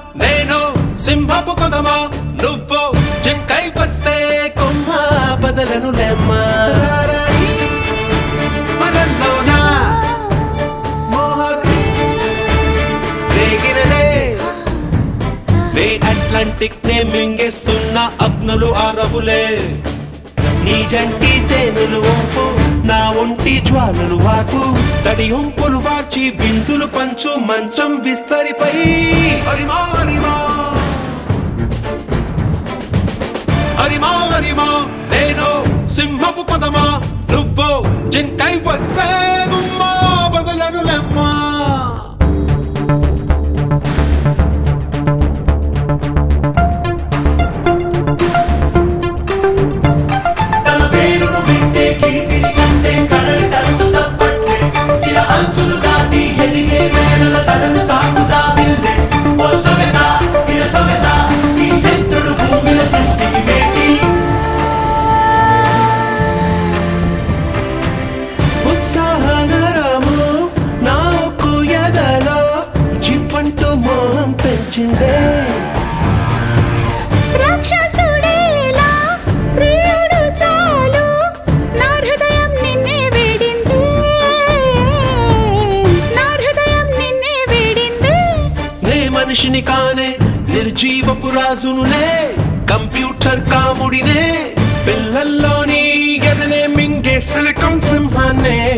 నేను సింహపు కొదమా నువ్వు చెక్కై వస్తే కొమ్మ బదలను లెమ్మా మనల్లోనా మోహకి రేగినదే నే అట్లాంటిక్ నే మింగేస్తున్న అగ్నులు ఆరవులే నీ జంటి తేనెలు వంపు నా ఒంటి జ్వాలలు వాకు తడి ఉంపులు వార్చి బిందులు పంచు మంచం విస్తరిపై హరిమా హరిమా హరిమా హరిమా నేను సింహపు పదమా నువ్వు జింకై వస్తే గుమ్మా బదలను లెమ్మా తన పేరును వింటే కీర్తిని కంటే కడలి సరస్సు చప్పట్లే ఇలా అంచులు దాటి ఎదిగే వేళల తనను తాకు జాబిల్లే ఓ సొగసా ఇలా సొగసా ఈ చంద్రుడు భూమిలో సృష్టికి వేటి ఉత్సాహనరము నా ఒక్కు ఎదలో చివ్వంటూ మోహం పెంచిందే రాక్షసుడేలా ప్రియుడు చాలు నా హృదయం నిన్నే వేడింది నా హృదయం నిన్నే వేడింది నే మనిషిని కానే నిర్జీవపు రాజునులే కంప్యూటర్ కాముడినే పిల్లల్లోని ఎదనే మింగే సిలికం సింహాన్నే